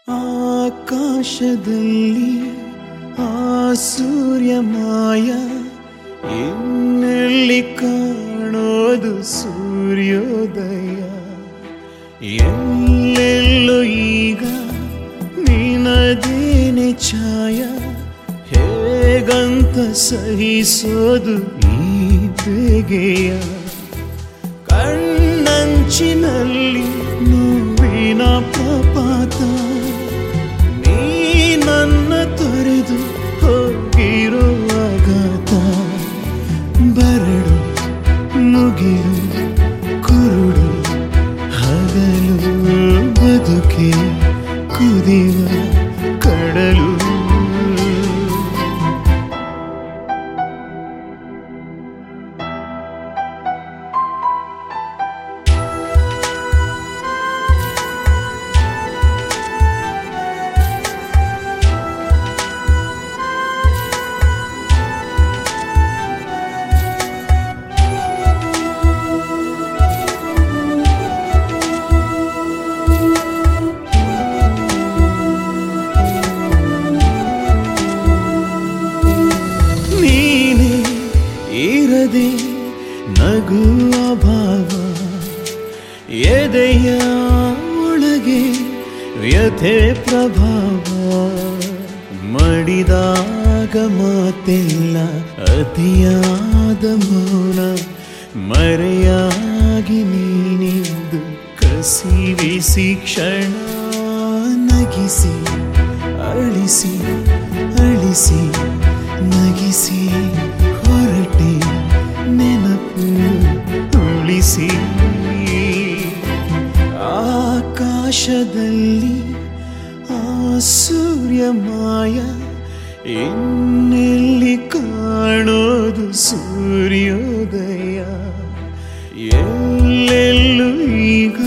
ಆಕಾಶದಲ್ಲಿ ಆ ಸೂರ್ಯ ಮಾಯ ಇನ್ನೆಲ್ಲಿ ಕಾಣೋದು ಸೂರ್ಯೋದಯ ಎಲ್ಲೆಲ್ಲೋ ಈಗ ನಿನದೇನೆ ಛಾಯ ಹೇಗಂತ ಸಹಿಸೋದು ಈ ಬೇಗೆಯ ಕಣ್ಣಂಚಿನಲ್ಲಿ ನೋವಿನ ಪ್ರಪಾತ ನೀ ನನ್ನ ತೊರೆದು ಹೋಗಿರೋ ಆಘಾತ ಬರಡು ಮುಗಿಲು ಕುರುಡು ಹಗಲು ಬದುಕೆ ಕುದಿವ ಕಡಲು ನೀನೆ ಇರದೆ ನಗುವ ಭಾವ ಎದೆಯ ಒಳಗೆ ವ್ಯಥೆ ಪ್ರಭಾವ ಮಡಿದಾಗ ಮಾತೆಲ್ಲ ಅತಿಯಾದ ಮೌನ ಮರೆಯಾಗಿ ನೀನಿಂದು ಕಸಿವಿಸಿ ಕ್ಷಣ ನಗಿಸಿ ಅಳಿಸಿ ಅಳಿಸಿ ನಗಿಸಿ ಹೊರಟೆ ನೆನಪು ಉಳಿಸಿ ಆಕಾಶದಲ್ಲಿ ಆ ಸೂರ್ಯ ಮಾಯ ಇನ್ನೆಲ್ಲಿ ಕಾಣೋದು ಸೂರ್ಯೋದಯ ಎಲ್ಲೆಲ್ಲೂ ಈಗ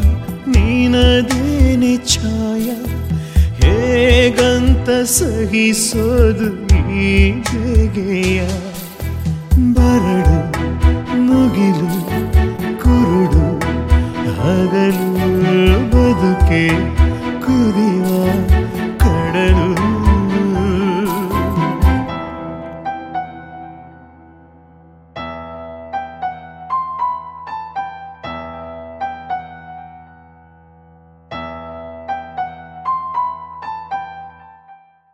ನೀನದೇನೆ ಛಾಯ ಹೇಗಂತ ಸಹಿಸೋದು ಈ ಬೇಗೆಯ